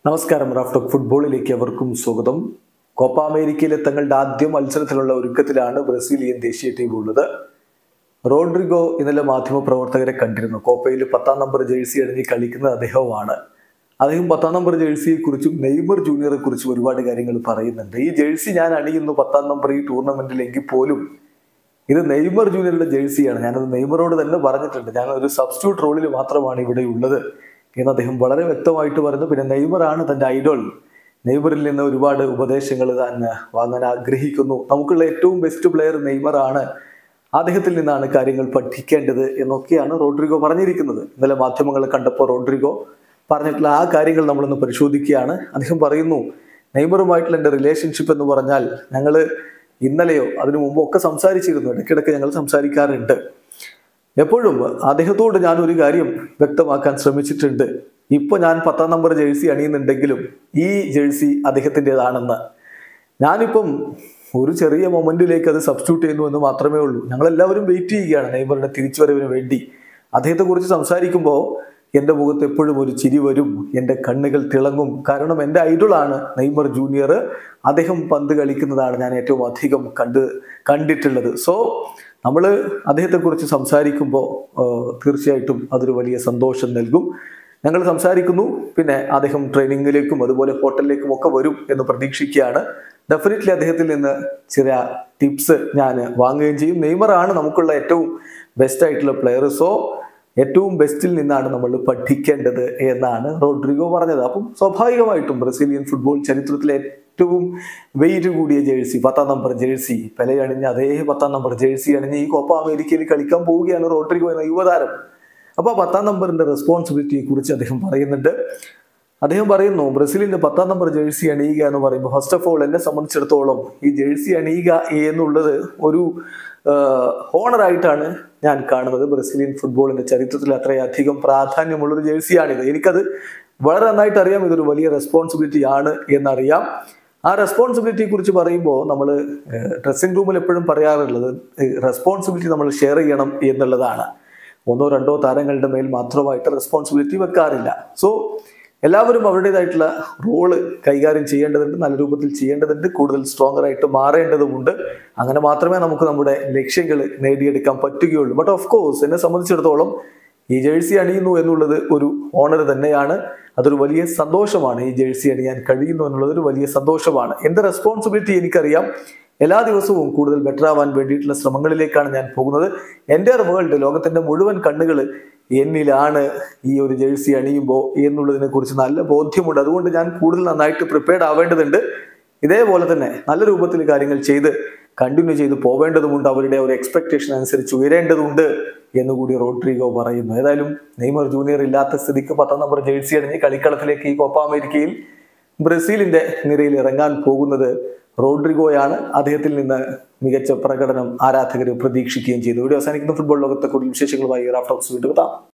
നമസ്കാരം റാഫ്റ്റോക്ക് ഫുട്ബോളിലേക്ക് അവർക്കും സ്വാഗതം കോപ്പ അമേരിക്കയിലെ തങ്ങളുടെ ആദ്യ മത്സരത്തിലുള്ള ഒരുക്കത്തിലാണ് ബ്രസീലിയൻ ദേശീയ ടീം ഉള്ളത് റോഡ്രിഗോ ഇന്നലെ മാധ്യമപ്രവർത്തകരെ കണ്ടിരുന്നു കോപ്പയിൽ പത്താം നമ്പർ ജേഴ്സി അണിഞ്ഞ് കളിക്കുന്നത് അദ്ദേഹവുമാണ് അദ്ദേഹം പത്താം നമ്പർ ജേഴ്സിയെ കുറിച്ചും നെയ്മർ ജൂനിയറെ കുറിച്ചും ഒരുപാട് കാര്യങ്ങൾ പറയുന്നുണ്ട് ഈ ജേഴ്സി ഞാൻ അണിയുന്നു പത്താം നമ്പർ ഈ ടൂർണമെന്റിലെങ്കിൽ പോലും ഇത് നെയ്മർ ജൂനിയറുടെ ജേഴ്സിയാണ് ഞാനത് നെയ്മറോട് തന്നെ പറഞ്ഞിട്ടുണ്ട് ഞാൻ ഒരു സബ്സ്റ്റിറ്റ്യൂട്ട് റോളിൽ മാത്രമാണ് ഇവിടെ ഉള്ളത് എന്ന് അദ്ദേഹം വളരെ വ്യക്തമായിട്ട് പറഞ്ഞു പിന്നെ നെയ്മറാണ് തൻ്റെ ഐഡോൾ നെയ്മറിൽ നിന്ന് ഒരുപാട് ഉപദേശങ്ങൾ താൻ വാങ്ങാൻ ആഗ്രഹിക്കുന്നു നമുക്കുള്ള ഏറ്റവും ബെസ്റ്റ് പ്ലെയർ നെയ്മറാണ് അദ്ദേഹത്തിൽ നിന്നാണ് കാര്യങ്ങൾ പഠിക്കേണ്ടത് എന്നൊക്കെയാണ് റോഡ്രിഗോ പറഞ്ഞിരിക്കുന്നത് ഇന്നലെ മാധ്യമങ്ങൾ കണ്ടപ്പോൾ റോഡ്രിഗോ പറഞ്ഞിട്ടുള്ള ആ കാര്യങ്ങൾ നമ്മളൊന്ന് പരിശോധിക്കുകയാണ് അദ്ദേഹം പറയുന്നു നെയ്മറുമായിട്ടുള്ള എൻ്റെ റിലേഷൻഷിപ്പ് എന്ന് പറഞ്ഞാൽ ഞങ്ങൾ ഇന്നലെയോ അതിനു മുമ്പോ ഒക്കെ സംസാരിച്ചിരുന്നു ഇടയ്ക്കിടയ്ക്ക് ഞങ്ങൾ സംസാരിക്കാറുണ്ട് എപ്പോഴും അദ്ദേഹത്തോട് ഞാൻ ഒരു കാര്യം വ്യക്തമാക്കാൻ ശ്രമിച്ചിട്ടുണ്ട് ഇപ്പൊ ഞാൻ പത്താം നമ്പർ ജേഴ്സി അണിയുന്നുണ്ടെങ്കിലും ഈ ജേഴ്സി അദ്ദേഹത്തിൻ്റെതാണെന്ന് ഞാനിപ്പം ഒരു ചെറിയ മൊമെന്റിലേക്ക് അത് സബ്സ്റ്റിറ്റ്യൂട്ട് ചെയ്യുന്നു എന്ന് മാത്രമേ ഉള്ളൂ ഞങ്ങളെല്ലാവരും വെയിറ്റ് ചെയ്യുകയാണ് നെയ്മറുടെ തിരിച്ചുവരവിന് വേണ്ടി അദ്ദേഹത്തെ കുറിച്ച് സംസാരിക്കുമ്പോൾ എൻ്റെ മുഖത്ത് എപ്പോഴും ഒരു ചിരി വരും എൻ്റെ കണ്ണുകൾ തിളങ്ങും കാരണം എൻ്റെ ഐഡളാണ് നെയ്മർ ജൂനിയർ അദ്ദേഹം പന്ത് കളിക്കുന്നതാണ് ഞാൻ ഏറ്റവും അധികം കണ്ട് കണ്ടിട്ടുള്ളത് സോ നമ്മൾ അദ്ദേഹത്തെക്കുറിച്ച് സംസാരിക്കുമ്പോൾ തീർച്ചയായിട്ടും അതൊരു വലിയ സന്തോഷം നൽകും ഞങ്ങൾ സംസാരിക്കുന്നു പിന്നെ അദ്ദേഹം ട്രെയിനിങ്ങിലേക്കും അതുപോലെ ഹോട്ടലിലേക്കും ഒക്കെ വരും എന്ന് പ്രതീക്ഷിക്കുകയാണ് ഡെഫിനറ്റ്ലി അദ്ദേഹത്തിൽ നിന്ന് ചില ടിപ്സ് ഞാൻ വാങ്ങുകയും ചെയ്യും നെയ്മറാണ് നമുക്കുള്ള ഏറ്റവും ബെസ്റ്റ് ആയിട്ടുള്ള പ്ലെയർ സോ ഏറ്റവും ബെസ്റ്റിൽ നിന്നാണ് നമ്മൾ പഠിക്കേണ്ടത് എന്നാണ് റോഡ്രിഗോ പറഞ്ഞത് അപ്പം സ്വാഭാവികമായിട്ടും ബ്രസീലിയൻ ഫുട്ബോൾ ചരിത്രത്തിലെ ഏറ്റവും വെയിറ്റ് കൂടിയ ജേഴ്സി പത്താം നമ്പർ ജേഴ്സി പെല അണിഞ്ഞ് അതേ പത്താം നമ്പർ ജേഴ്സി അണിഞ്ഞ് ഈ കോപ്പ അമേരിക്കയിൽ കളിക്കാൻ പോവുകയാണ് റോഡ്രിഗോ എന്ന യുവതാരം അപ്പോൾ പത്താം നമ്പറിന്റെ റെസ്പോൺസിബിലിറ്റിയെ കുറിച്ച് അദ്ദേഹം പറയുന്നുണ്ട് അദ്ദേഹം പറയുന്നു ബ്രസീലിന്റെ പത്താം നമ്പർ ജേഴ്സി അണിയുക എന്ന് പറയുമ്പോൾ ഫസ്റ്റ് ഓഫ് ഓൾ എന്നെ സംബന്ധിച്ചിടത്തോളം ഈ ജേഴ്സി അണിയുക എന്നുള്ളത് ഒരു ഹോണറായിട്ടാണ് ഞാൻ കാണുന്നത് ബ്രസീലിയൻ ഫുട്ബോളിന്റെ ചരിത്രത്തിൽ അത്രയധികം പ്രാധാന്യമുള്ളൊരു ജേഴ്സിയാണിത് എനിക്കത് വളരെ നന്നായിട്ട് അറിയാം ഇതൊരു വലിയ റെസ്പോൺസിബിലിറ്റി ആണ് എന്നറിയാം ആ റെസ്പോൺസിബിലിറ്റിയെ കുറിച്ച് പറയുമ്പോൾ നമ്മൾ ഡ്രസ്സിംഗ് റൂമിൽ എപ്പോഴും പറയാറുള്ളത് റെസ്പോൺസിബിലിറ്റി നമ്മൾ ഷെയർ ചെയ്യണം എന്നുള്ളതാണ് ഒന്നോ രണ്ടോ താരങ്ങളുടെ മേൽ മാത്രമായിട്ട് റെസ്പോൺസിബിലിറ്റി വെക്കാറില്ല സോ എല്ലാവരും അവരുടേതായിട്ടുള്ള റോള് കൈകാര്യം ചെയ്യേണ്ടതുണ്ട് നല്ല രൂപത്തിൽ ചെയ്യേണ്ടതുണ്ട് കൂടുതൽ സ്ട്രോങ്ങർ ആയിട്ട് മാറേണ്ടതുമുണ്ട് അങ്ങനെ മാത്രമേ നമുക്ക് നമ്മുടെ ലക്ഷ്യങ്ങൾ നേടിയെടുക്കാൻ പറ്റുകയുള്ളൂ ബട്ട് ഓഫ് കോഴ്സ് എന്നെ സംബന്ധിച്ചിടത്തോളം ഈ ജേഴ്സി അണിയുന്നു എന്നുള്ളത് ഒരു ഓണർ തന്നെയാണ് അതൊരു വലിയ സന്തോഷമാണ് ഈ ജേഴ്സി അണിയാൻ കഴിയുന്നു എന്നുള്ളത് ഒരു വലിയ സന്തോഷമാണ് എൻ്റെ റെസ്പോൺസിബിലിറ്റി എനിക്കറിയാം എല്ലാ ദിവസവും കൂടുതൽ ബെറ്റർ ആവാൻ വേണ്ടിയിട്ടുള്ള ശ്രമങ്ങളിലേക്കാണ് ഞാൻ പോകുന്നത് എൻ്റെ വേൾഡ് ലോകത്തിൻ്റെ മുഴുവൻ കണ്ണുകൾ എന്നിലാണ് ഈ ഒരു ജേഴ്സി അണിയുമ്പോൾ എന്നുള്ളതിനെ കുറിച്ച് നല്ല ബോധ്യമുണ്ട് അതുകൊണ്ട് ഞാൻ കൂടുതൽ നന്നായിട്ട് പ്രിപ്പയർഡ് ആവേണ്ടതുണ്ട് ഇതേപോലെ തന്നെ നല്ല രൂപത്തിൽ കാര്യങ്ങൾ ചെയ്ത് കണ്ടിന്യൂ ചെയ്ത് പോവേണ്ടതുമുണ്ട് അവരുടെ ഒരു എക്സ്പെക്ടേഷൻ അനുസരിച്ച് ഉയരേണ്ടതുണ്ട് എന്നുകൂടി റോഡ്രിഗോ പറയുന്നു ഏതായാലും നെയ്മർ ജൂനിയർ ഇല്ലാത്ത സ്ഥിതിക്ക് പത്താം നമ്പർ ജേഴ്സി അണിഞ്ഞ് കളിക്കളത്തിലേക്ക് ഈ കോപ്പ അമേരിക്കയിൽ ബ്രസീലിന്റെ നിരയിൽ ഇറങ്ങാൻ പോകുന്നത് റോഡ്രിഗോയാണ് അദ്ദേഹത്തിൽ നിന്ന് മികച്ച പ്രകടനം ആരാധകർ പ്രതീക്ഷിക്കുകയും ചെയ്തു ഇവിടെ അവസാനിക്കുന്ന ഫുട്ബോൾ ലോകത്തെ കൂടുതൽ വിശേഷങ്ങളുമായി റാഫ്റ്റോക്സ് വീണ്ടും എത്താം